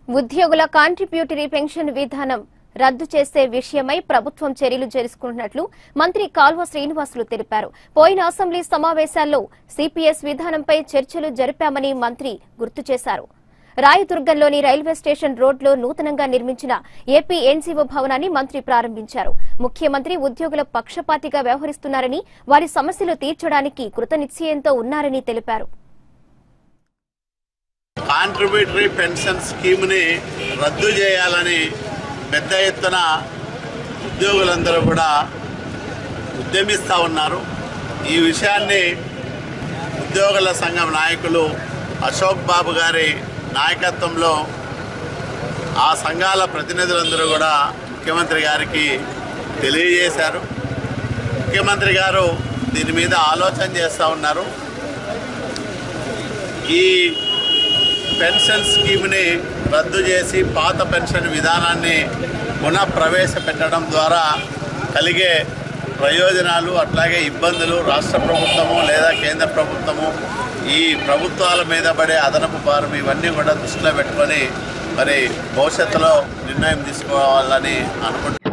ఉద్యోగుల contributory pension విధానం రద్దు చేసే విషయమై ప్రభుత్వం చర్యలు చేసుకుంటున్నట్లు మంత్రి కాల్వ శ్రీనివాసులు తెలిపారు పోయిన అసెంబ్లీ సమావేశాల్లో సిపిఎస్ విధానంపై చర్చలు జరిపామని మంత్రి గుర్తు చేశారు రాయదుర్గంలోని రైల్వే స్టేషన్ రోడ్లో నూతనంగా నిర్మించిన ఏపీ ఎన్జీఓ భవనాన్ని మంత్రి ప్రారంభించారు ముఖ్యమంత్రి ఉద్యోగుల పక్షపాతిగా వ్యవహరిస్తున్నారని వారి సమస్యలు తీర్చడానికి కృతనిశ్చయంతో ఉన్నారని తెలిపారు కాంట్రిబ్యూటరీ పెన్షన్ స్కీమ్ని రద్దు చేయాలని పెద్ద ఎత్తున ఉద్యోగులందరూ కూడా ఉద్యమిస్తూ ఉన్నారు ఈ విషయాన్ని ఉద్యోగుల సంఘం నాయకులు అశోక్ బాబు గారి నాయకత్వంలో ఆ సంఘాల ప్రతినిధులందరూ కూడా ముఖ్యమంత్రి గారికి తెలియజేశారు ముఖ్యమంత్రి గారు దీని మీద ఆలోచన చేస్తూ ఉన్నారు ఈ పెన్షన్ స్కీమ్ని రద్దు చేసి పాత పెన్షన్ విధానాన్ని పునః ప్రవేశపెట్టడం ద్వారా కలిగే ప్రయోజనాలు అట్లాగే ఇబ్బందులు రాష్ట్ర ప్రభుత్వము లేదా కేంద్ర ప్రభుత్వము ఈ ప్రభుత్వాల మీద పడే అదనపు భారం ఇవన్నీ కూడా దృష్టిలో పెట్టుకొని మరి భవిష్యత్తులో నిర్ణయం తీసుకోవాలని అనుకుంటున్నాను